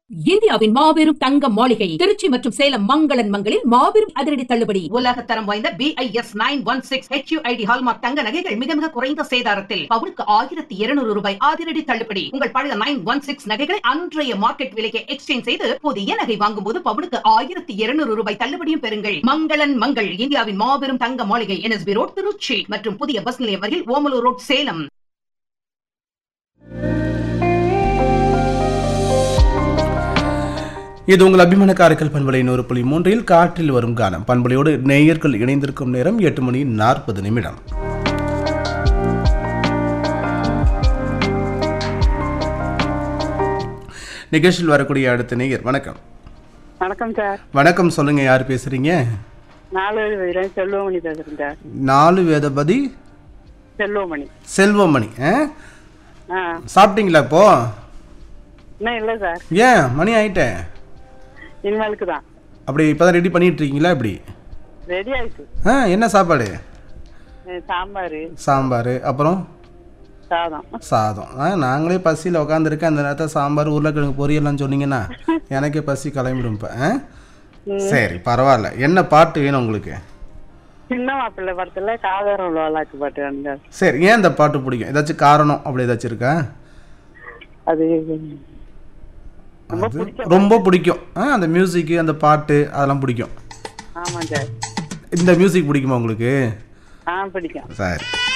இந்தியாவின் மாபெரும் தங்க மாளிகை திருச்சி மற்றும் சேலம் மங்களன் மங்களில் மாபெரும் அதிரடி தள்ளுபடி உலக தரம் வாய்ந்த BIS nine one six HUID hallmark தங்க நகைகள் மிக மிக குறைந்த சேதாரத்தில் பவுனுக்கு ஆயிரத்தி இருநூறு ரூபாய் அதிரடி தள்ளுபடி உங்கள் பழைய நைன் ஒன் சிக்ஸ் நகைகளை அன்றைய மார்க்கெட் விலைக்கு எக்ஸ்சேஞ்ச் செய்து புதிய நகை வாங்கும் போது பவுனுக்கு ஆயிரத்தி இருநூறு ரூபாய் தள்ளுபடியும் பெறுங்கள் மங்களன் மங்கள் இந்தியாவின் மாபெரும் தங்க மாளிகை என்எஸ்பி ரோட் திருச்சி மற்றும் புதிய பஸ் நிலையம் வரையில் ஓமலூர் ரோட் சேலம் இது உங்கள் அபிமான காரைக்கல் பண்பலை நூறு புள்ளி மூன்றில் காற்றில் வரும் காலம் பண்பலையோடு நேயர்கள் இணைந்திருக்கும் நேரம் எட்டு மணி நாற்பது நிமிடம் நிகழ்ச்சியில் வரக்கூடிய அடுத்த நேயர் வணக்கம் வணக்கம் சார் வணக்கம் சொல்லுங்க யார் பேசுறீங்க நாலு வீரன் செல்வமணி பேசுறேன் சார் நாலு வேதபதி செல்வமணி செல்வமணி ஆ? ஆ சாப்பிட்டீங்களா இப்போ இன்னும் இல்லை சார் ஏன் மணி ஆயிட்டேன் இனிமேலுக்கு தான் அப்படி இப்போதான் ரெடி பண்ணிட்டு இருக்கீங்களா இப்படி ரெடி ஆயிடுச்சு ஆ என்ன சாப்பாடு அஹ் சாம்பார் சாம்பார் அப்புறம் சாதம் சாதம் ஆ நாங்களே பசியில் உட்காந்துருக்கேன் அந்த நேரத்தில் சாம்பார் உருளைக்கிழங்கு பொரியல்லாம் சொன்னீங்கன்னா எனக்கே பசி கிளம்பிடும் இப்போ ஆ சரி பரவாயில்ல என்ன பாட்டு வேணும் உங்களுக்கு சின்ன மாப்பிள்ளை படத்துல காதாரம் லோலாக்கு பாட்டு வேணுங்க சரி ஏன் இந்த பாட்டு பிடிக்கும் ஏதாச்சும் காரணம் அப்படி ஏதாச்சும் இருக்கா அது ரொம்ப அது பிடிச்ச ரொம்ப பிடிக்கும் ஆ அந்த மியூசிக்கு அந்த பாட்டு அதெல்லாம் பிடிக்கும் ஆமாம் சார் இந்த மியூசிக் பிடிக்குமா உங்களுக்கு ஆ பிடிக்கும் சரி